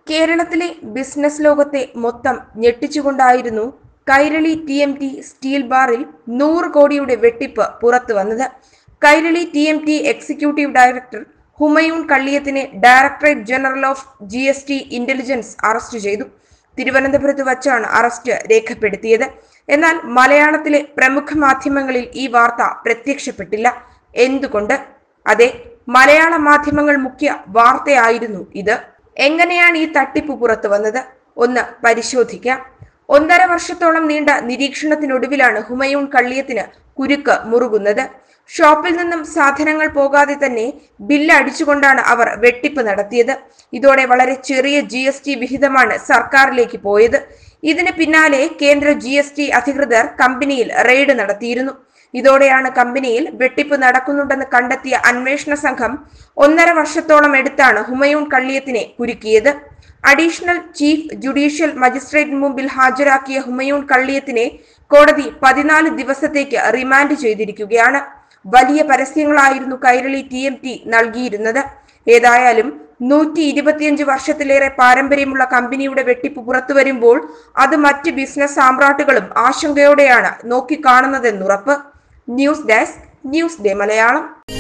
കേരളത്തിലെ ബിസിനസ് ലോകത്തെ മൊത്തം ഞെട്ടിച്ചുകൊണ്ടായിരുന്നു Kairali T M T steel ബാറിൽ നൂറ് കോടിയുടെ വെട്ടിപ്പ് പുറത്തു വന്നത് Kairali T M T executive director Humayun കള്ളിയത്തിനെ directorate general of G S T intelligence arrest ചെയ്തു തിരുവനന്തപുരത്ത് വച്ചാണ് അറസ്റ്റ് രേഖപ്പെടുത്തിയത് എന്നാൽ മലയാളത്തിലെ പ്രമുഖ മാധ്യമങ്ങളിൽ ഈ വാർത്ത പ്രത്യക്ഷപ്പെട്ടില്ല എന്തുകൊണ്ട് അതെ മലയാള മാധ്യമങ്ങൾ മുഖ്യ വാർത്തയായിരുന്നു ഇത് എങ്ങനെയാണ് ഈ തട്ടിപ്പ് പുറത്തു വന്നത് ഒന്ന് പരിശോധിക്കാം ഒന്നര വർഷത്തോളം നീണ്ട നിരീക്ഷണത്തിനൊടുവിലാണ് ഹുമയൂൺ കള്ളിയത്തിന് കുരുക്ക് മുറുകുന്നത് ഷോപ്പിൽ നിന്നും സാധനങ്ങൾ പോകാതെ തന്നെ ബില്ല് അടിച്ചുകൊണ്ടാണ് അവർ വെട്ടിപ്പ് നടത്തിയത് ഇതോടെ വളരെ ചെറിയ ജി എസ് ടി വിഹിതമാണ് സർക്കാരിലേക്ക് പോയത് ഇതിന് പിന്നാലെ കേന്ദ്ര ജി എസ് ടി അധികൃതർ കമ്പനിയിൽ റെയ്ഡ് നടത്തിയിരുന്നു ഇതോടെയാണ് കമ്പനിയിൽ വെട്ടിപ്പ് നടക്കുന്നുണ്ടെന്ന് കണ്ടെത്തിയ അന്വേഷണ സംഘം ഒന്നര വർഷത്തോളം എടുത്താണ് ഹുമയൂൺ കള്ളിയത്തിനെ കുരുക്കിയത് അഡീഷണൽ ചീഫ് ജുഡീഷ്യൽ മജിസ്ട്രേറ്റിന് മുമ്പിൽ ഹാജരാക്കിയ ഹുമയൂൺ കള്ളിയത്തിനെ കോടതി പതിനാല് ദിവസത്തേക്ക് റിമാൻഡ് ചെയ്തിരിക്കുകയാണ് വലിയ പരസ്യങ്ങളായിരുന്നു കൈരളി ടി എം ടി നൽകിയിരുന്നത് ഏതായാലും നൂറ്റി ഇരുപത്തിയഞ്ച് വർഷത്തിലേറെ പാരമ്പര്യമുള്ള കമ്പനിയുടെ വെട്ടിപ്പ് പുറത്തു വരുമ്പോൾ അത് മറ്റ് ബിസിനസ് സാമ്രാട്ടുകളും ആശങ്കയോടെയാണ് നോക്കിക്കാണുന്നതെന്നുറപ്പ് news desk news day Malayalam